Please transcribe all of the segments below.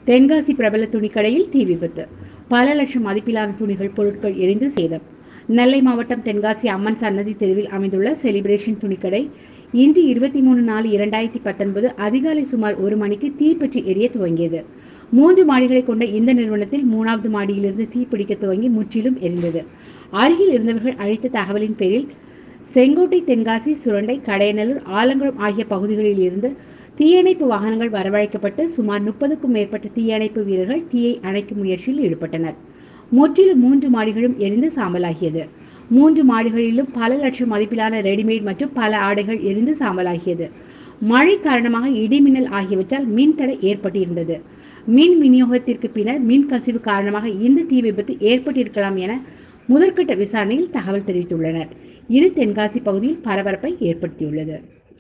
தென்காசி பிரபல துணிக்கடையில் தீ விபத்து பல லட்சம் மதிப்பிலான துணிகள் பொருட்கள் எரிந்து சேதம் நெல்லை மாவட்டம் தென்காசி அம்மன் சன்னதி தெருவில் அமைந்துள்ள செலிப்ரேஷன் துணிக்கடை இன்று இருபத்தி மூணு நாலு இரண்டாயிரத்தி பத்தொன்பது அதிகாலை சுமார் ஒரு மணிக்கு தீப்பற்றி எரிய துவங்கியது மூன்று மாடிகளை கொண்ட இந்த நிறுவனத்தில் மூணாவது மாடியிலிருந்து தீப்பிடிக்க துவங்கி முற்றிலும் எரிந்தது அருகில் இருந்தவர்கள் அளித்த தகவலின் பேரில் செங்கோட்டை தென்காசி சுரண்டை கடையநல்லூர் ஆலங்குளம் ஆகிய பகுதிகளில் இருந்து தீயணைப்பு வாகனங்கள் வரவழைக்கப்பட்டு சுமார் முப்பதுக்கும் மேற்பட்ட தீயணைப்பு வீரர்கள் தீயை அணைக்கும் முயற்சியில் ஈடுபட்டனர் முற்றிலும் மூன்று மாடிகளும் எரிந்து சாம்பலாகியது மூன்று மாடிகளிலும் பல லட்சம் மதிப்பிலான ரெடிமேட் மற்றும் பல ஆடைகள் எரிந்து சாம்பலாகியது மழை காரணமாக இடிமின்னல் ஆகியவற்றால் மின்தடை ஏற்பட்டிருந்தது மின் விநியோகத்திற்கு பின்னர் மின் கசிவு காரணமாக இந்த தீ விபத்து ஏற்பட்டிருக்கலாம் என முதற்கட்ட விசாரணையில் தகவல் தெரிவித்துள்ளனர் இது தென்காசி பகுதியில் பரபரப்பை ஏற்படுத்தியுள்ளது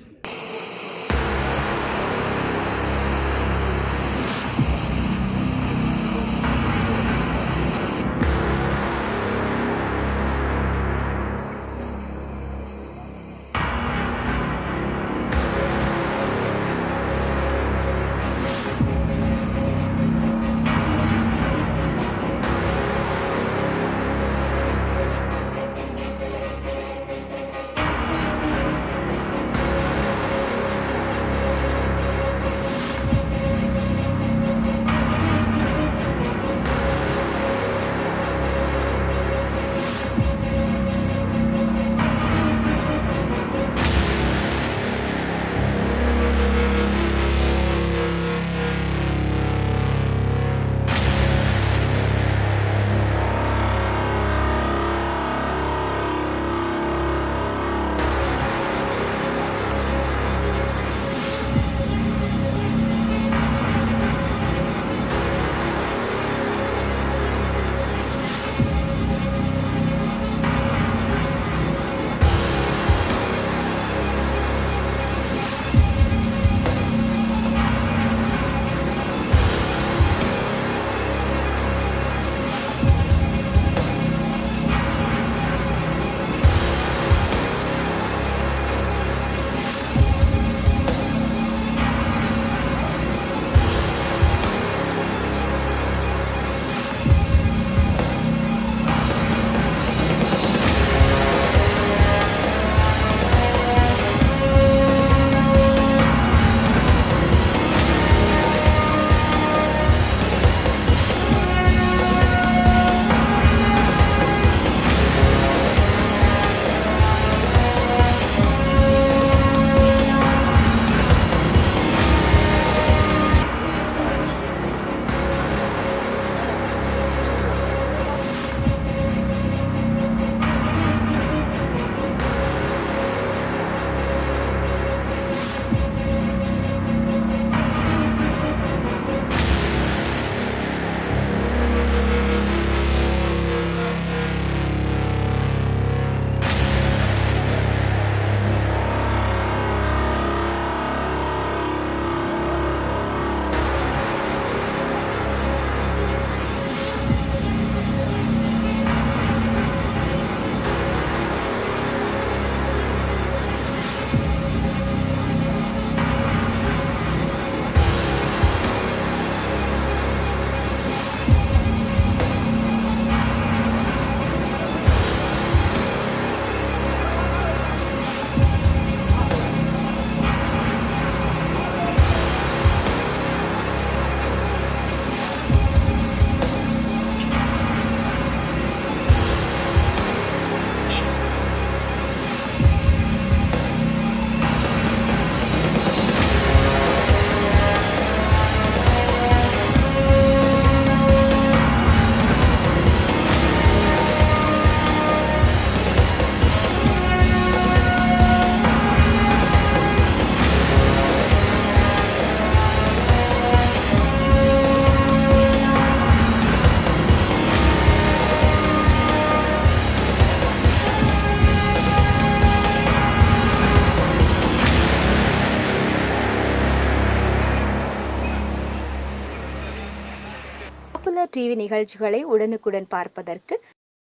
பாப்புலர் டிவி நிகழ்ச்சிகளை உடனுக்குடன் பார்ப்பதற்கு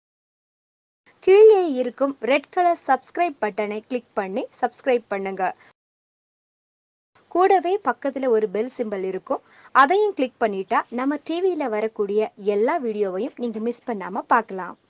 கீழே இருக்கும் ரெட் கலர் சப்ஸ்கிரைப் பட்டனை கிளிக் பண்ணி சப்ஸ்கிரைப் பண்ணுங்க கூடவே பக்கத்தில் ஒரு பெல் சிம்பல் இருக்கும் அதையும் கிளிக் பண்ணிட்டா நம்ம டிவியில் வரக்கூடிய எல்லா வீடியோவையும் நீங்கள் மிஸ் பண்ணாமல் பார்க்கலாம்